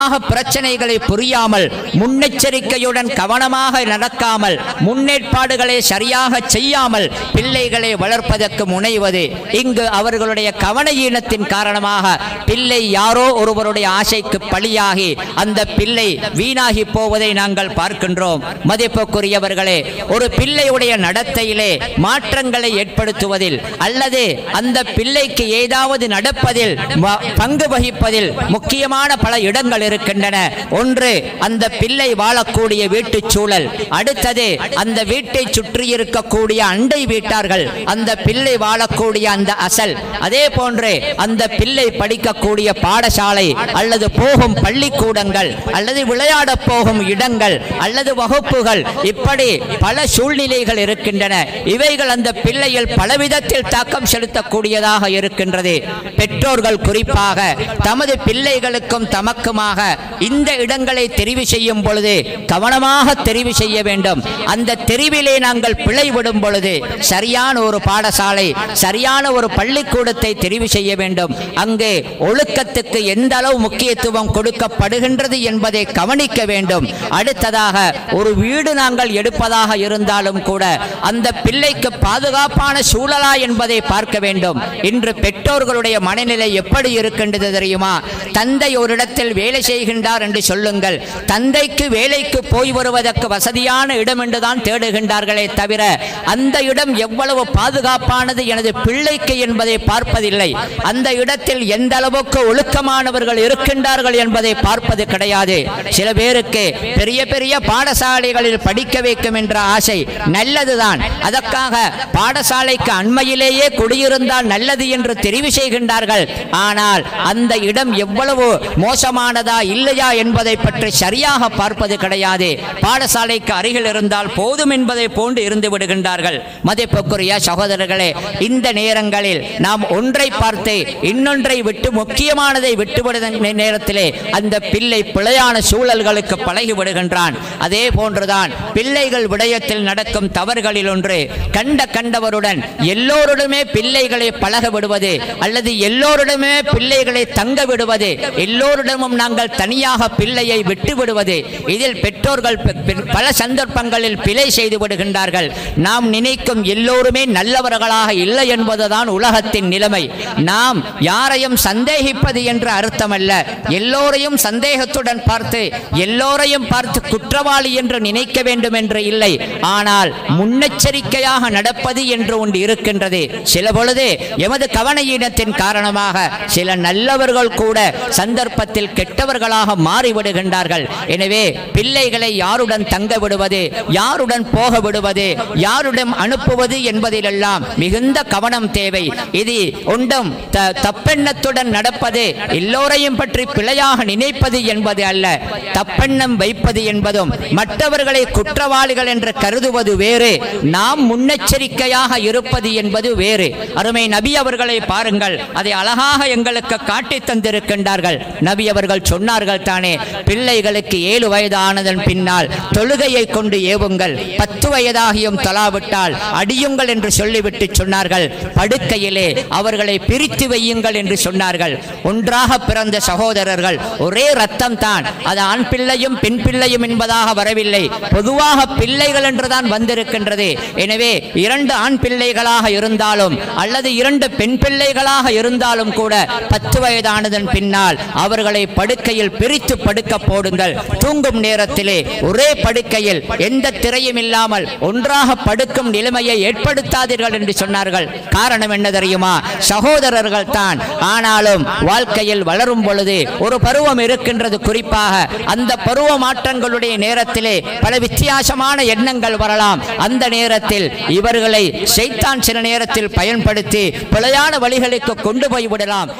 ஆக பிரச்சனைகளை புரியாமல் முன்னெச்சரிக்கையுடன் கவனமாக நடக்காமல் முன்னேற்பாடுகளை சரியாக செய்யாமல் பிள்ளைகளை வளர்ப்பதற்கு முனைவது இங்கு அவர்களுடைய கவன ஈனத்தின் காரணமாக பிள்ளை யாரோ ஒருவருடைய ஆசைக்கு பலியாகி அந்த பிள்ளை வீணாகி போவதை நாங்கள் பார்க்கின்றோம் மதிப்புக்குரியவர்களே ஒரு பிள்ளையுடைய நடத்தையிலே மாற்றங்களை ஏற்படுத்துவதில் அல்லது அந்த பிள்ளைக்கு ஏதாவது நடப்பதில் ம- பங்கு வகிப்பதில் முக்கியமான பல இடங்கள் இருக்கின்றன ஒன்று அந்த பிள்ளை வாழக்கூடிய வீட்டுச் சூழல் அடுத்தது அந்த வீட்டை சுற்றி இருக்கக்கூடிய அண்டை வீட்டார்கள் அந்த பிள்ளை வாழக்கூடிய அந்த அசல் அதே போன்று அந்த பிள்ளை படிக்கக்கூடிய பாடசாலை அல்லது போகும் பள்ளிக்கூடங்கள் அல்லது விளையாட போகும் இடங்கள் அல்லது வகுப்புகள் இப்படி பல சூழ்நிலைகள் இருக்கின்றன இவைகள் அந்த பிள்ளையில் பலவிதத்தில் தாக்கம் செலுத்தக்கூடியதாக இருக்கின்றது பெற்றோர்கள் குறிப்பாக தமது பிள்ளைகளுக்கும் தமக்குமாக இந்த இடங்களை தெரிவு செய்யும் பொழுது கவனமாக தெரிவு செய்ய வேண்டும் அந்த தெரிவிலே நாங்கள் பிழை விடும் பொழுது சரியான ஒரு பாடசாலை சரியான ஒரு பள்ளிக்கூடத்தை தெரிவு செய்ய வேண்டும் அங்கே ஒழுக்கத்துக்கு எந்த அளவு முக்கியத்துவம் கொடுக்கப்படுகின்றது என்பதை கவனிக்க வேண்டும் அடுத்ததாக ஒரு வீடு நாங்கள் எடுப்பதாக இருந்தாலும் கூட அந்த பிள்ளைக்கு பாதுகாப்பான சூழலா என்பதை பார்க்க வேண்டும் இன்று பெற்றோர்களுடைய மனநிலை எப்படி இருக்கின்றது தெரியுமா தந்தை ஒரு இடத்தில் வேலை செய்கின்றார் என்று சொல்லுங்கள் தந்தைக்கு வேலைக்கு போய் வருவதற்கு வசதியான இடம் என்றுதான் தேடுகின்றார்களே தவிர அந்த இடம் எவ்வளவு பாதுகாப்பானது எனது பிள்ளைக்கு என்பதை பார்ப்பதில்லை அந்த இடத்தில் எந்த அளவுக்கு ஒழுக்கமானவர்கள் இருக்கின்றார்கள் என்பதை பார்ப்பது கிடையாது சில பேருக்கு பெரிய பெரிய பாடசாலைகளில் படிக்க வைக்கும் என்ற ஆசை நல்லதுதான் அதற்காக பாடசாலைக்கு அண்மையிலேயே குடியிருந்தால் நல்லது என்று தெரிவு செய்கின்றார்கள் ஆனால் அந்த இடம் எவ்வளவு மோசமானதா இல்லையா என்பதை பற்றி சரியாக பார்ப்பது கிடையாது பாடசாலைக்கு அருகில் இருந்தால் போதும் என்பதை போன்று இருந்து விடுகின்றார்கள் மதிப்புக்குரிய சகோதரர்களே இந்த நேரங்களில் நாம் ஒன்றை பார்த்து இன்னொன்றை விட்டு முக்கியமானதை விட்டுவிடுகிற நேரத்திலே அந்த பிள்ளை பிழையான சூழல்களுக்கு பழகி விடுகின்றான் அதே போன்றுதான் பிள்ளைகள் விடயத்தில் நடக்கும் தவறுகளில் ஒன்று கண்ட கண்டவருடன் எல்லோருடமே பிள்ளைகளை பழக விடுவது அல்லது எல்லோருடமே பிள்ளைகளை தங்க விடுவது எல்லோரிடமும் நாங்கள் தனியாக பிள்ளையை விட்டு விடுவது இதில் பெற்றோர்கள் பெ- பெ- பல சந்தர்ப்பங்களில் பிழை செய்து விடுகின்றார்கள் நாம் நினைக்கும் எல்லோருமே நல்லவர்களாக இல்லை என்பதுதான் உலகத்தின் நிலைமை நாம் யாரையும் சந்தேகிப்பது என்ற அர்த்தமல்ல எல்லோரையும் சந்தேகத்துடன் பார்த்து எல்லோரையும் பார்த்து குற்றவாளி என்று நினைக்க வேண்டும் என்று இல்லை ஆனால் முன்னெச்சரிக்கையாக நடப்பது என்று ஒன்று இருக்கின்றது சில பொழுது எமது கவனையினத்தின் காரணமாக சில நல்லவர்கள் கூட சந்தர்ப்பத்தில் கெட்டவர்களாக மாறிவிடுகின்றார்கள் எனவே பிள்ளைகளை யாருடன் தங்க விடுவது யாருடன் போக விடுவது யாருடன் அனுப்புவது என்பதிலெல்லாம் மிகுந்த கவனம் தேவை இது ஒன்றும் த- தப்பெண்ணத்துடன் நடப்பது எல்லோரையும் பற்றி பிழையாக நினைப்பது என்பது அல்ல தப்பெண்ணம் வைப்பது என்பதும் மற்றவர்களை குற்றவாளிகள் என்று கருதுவது வேறு நாம் முன்னெச்சரிக்கையாக இருப்பது என்பது வேறு அருமை நபி அவர்களை பாருங்கள் அதை அழகாக எங்களுக்கு காட்டி தந்திருக்கின்றார்கள் நபி அவர்கள் சொன்னார்கள் தானே பிள்ளைகளுக்கு ஏழு வயதானதன் பின்னால் தொழுகையை கொண்டு ஏவுங்கள் பத்து வயதாகியும் தொலாவிட்டால் அடியுங்கள் என்று சொல்லிவிட்டு சொன்னார்கள் படுக்கையிலே அவர்களை பிரித்து வையுங்கள் என்று சொன்னார்கள் ஒன்றாக பிறந்த சகோதரர்கள் ஒரே ரத்தம் தான் அது ஆண் பிள்ளையும் பெண் பிள்ளையும் என்பதாக வரவில்லை பொதுவாக பிள்ளைகள் என்றுதான் வந்திருக்கின்றது எனவே இரண்டு ஆண் பிள்ளைகளாக இருந்தாலும் அல்லது இரண்டு பெண் பிள்ளைகளாக இருந்தாலும் கூட பத்து வயதானதன் பின்னால் அவர்களை படுக்கையில் பிரித்து படுக்க போடுங்கள் தூங்கும் நேரத்திலே ஒரே படுக்கையில் எந்த திரையும் இல்லாமல் ஒன்றாக படுக்கும் நிலைமையை ஏற்படுத்தாதீர்கள் என்று சொன்னார்கள் காரணம் என்ன தெரியுமா சகோதரர்கள் தான் ஆனாலும் வாழ்க்கையில் வளரும் பொழுது ஒரு பருவம் இருக்கின்றது குறிப்பாக அந்த பருவ மாற்றங்களுடைய நேரத்திலே பல வித்தியாசமான எண்ணங்கள் வரலாம் அந்த நேரத்தில் இவர்களை செய்தான் சில நேரத்தில் பயன்படுத்தி பிழையான வழிகளுக்கு கொண்டு போய் விடலாம்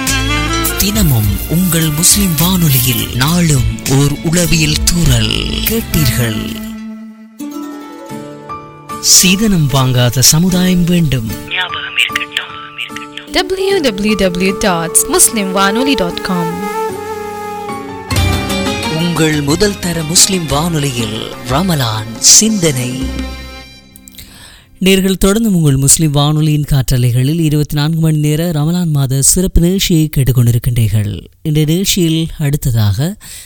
தினமும் உங்கள் முஸ்லிம் வானொலியில் நாளும் ஓர் உளவியல் தூறல் கேட்டீர்கள் சீதனம் வாங்காத சமுதாயம் வேண்டும் www.muslimwanoli.com உங்கள் முதல் தர முஸ்லிம் வானொலியில் ரமலான் சிந்தனை நேர்கள் தொடர்ந்து உங்கள் முஸ்லிம் வானொலியின் காற்றலைகளில் இருபத்தி நான்கு மணி நேர ரமலான் மாத சிறப்பு நிகழ்ச்சியை கேட்டுக்கொண்டிருக்கின்றீர்கள் இந்த நிகழ்ச்சியில் அடுத்ததாக